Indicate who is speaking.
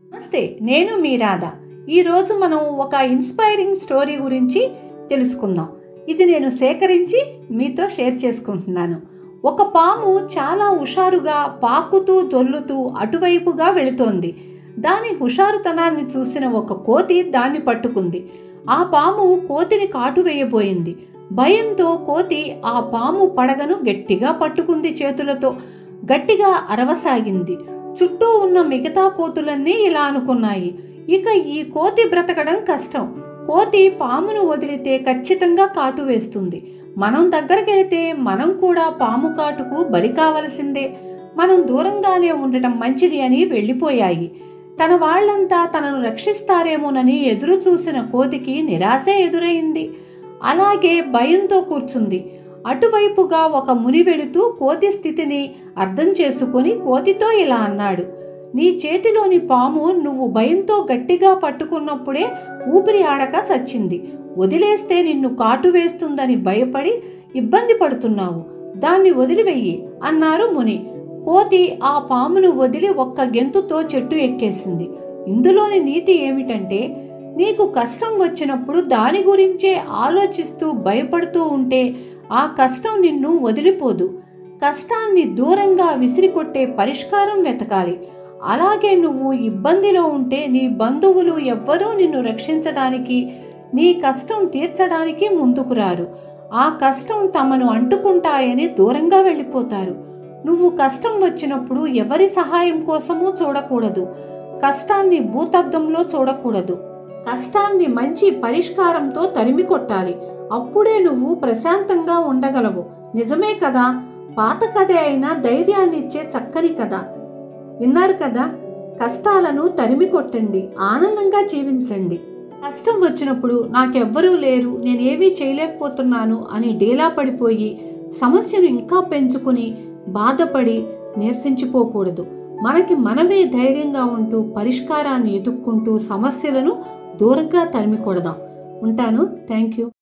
Speaker 1: నమస్తే నేను మీ రాధ ఈరోజు మనం ఒక ఇన్స్పైరింగ్ స్టోరీ గురించి తెలుసుకుందాం ఇది నేను సేకరించి మీతో షేర్ చేసుకుంటున్నాను ఒక పాము చాలా హుషారుగా పాకుతూ జొల్లుతూ అటువైపుగా వెళుతోంది దాని హుషారుతనాన్ని చూసిన ఒక కోతి దాన్ని పట్టుకుంది ఆ పాము కోతిని కాటు వేయబోయింది భయంతో కోతి ఆ పాము పడగను గట్టిగా పట్టుకుంది చేతులతో గట్టిగా అరవసాగింది చుట్టూ ఉన్న మిగతా కోతులన్నీ ఇలా అనుకున్నాయి ఇక ఈ కోతి బ్రతకడం కష్టం కోతి పామును వదిలితే ఖచ్చితంగా కాటు వేస్తుంది మనం దగ్గరికి వెళితే మనం కూడా పాము కాటుకు బలి కావలసిందే మనం దూరంగానే ఉండటం మంచిది అని వెళ్ళిపోయాయి తన వాళ్ళంతా తనను రక్షిస్తారేమోనని ఎదురు చూసిన కోతికి నిరాశే ఎదురైంది అలాగే భయంతో కూర్చుంది అటువైపుగా ఒక ముని వెళుతూ కోతి స్థితిని అర్థం చేసుకుని కోతితో ఇలా అన్నాడు నీ చేతిలోని పాము నువ్వు భయంతో గట్టిగా పట్టుకున్నప్పుడే ఊపిరి ఆడక చచ్చింది వదిలేస్తే నిన్ను కాటు వేస్తుందని భయపడి ఇబ్బంది పడుతున్నావు దాన్ని వదిలివెయ్యి అన్నారు ముని కోతి ఆ పామును వదిలి ఒక్క గెంతుతో చెట్టు ఎక్కేసింది ఇందులోని నీతి ఏమిటంటే నీకు కష్టం వచ్చినప్పుడు దాని గురించే ఆలోచిస్తూ భయపడుతూ ఉంటే ఆ కష్టం నిన్ను వదిలిపోదు కష్టాన్ని దూరంగా విసిరికొట్టే పరిష్కారం వెతకాలి అలాగే నువ్వు ఇబ్బందిలో ఉంటే నీ బంధువులు ఎవ్వరూ నిన్ను రక్షించడానికి నీ కష్టం తీర్చడానికి ముందుకు రారు ఆ కష్టం తమను అంటుకుంటాయని దూరంగా వెళ్ళిపోతారు నువ్వు కష్టం వచ్చినప్పుడు ఎవరి సహాయం కోసమూ చూడకూడదు కష్టాన్ని భూతద్దంలో చూడకూడదు కష్టాన్ని మంచి పరిష్కారంతో తరిమి కొట్టాలి అప్పుడే నువ్వు ప్రశాంతంగా ఉండగలవు నిజమే కదా పాత కథ అయినా ధైర్యాన్నిచ్చే చక్కని కథ విన్నారు కదా కష్టాలను తరిమి కొట్టండి ఆనందంగా జీవించండి కష్టం వచ్చినప్పుడు నాకెవ్వరూ లేరు నేనేమీ చేయలేకపోతున్నాను అని డేలా పడిపోయి సమస్యను ఇంకా పెంచుకుని బాధపడి నిరసించిపోకూడదు మనకి మనమే ధైర్యంగా ఉంటూ పరిష్కారాన్ని ఎదుక్కుంటూ సమస్యలను దూరంగా తరిమి కొడదాం ఉంటాను థ్యాంక్ యూ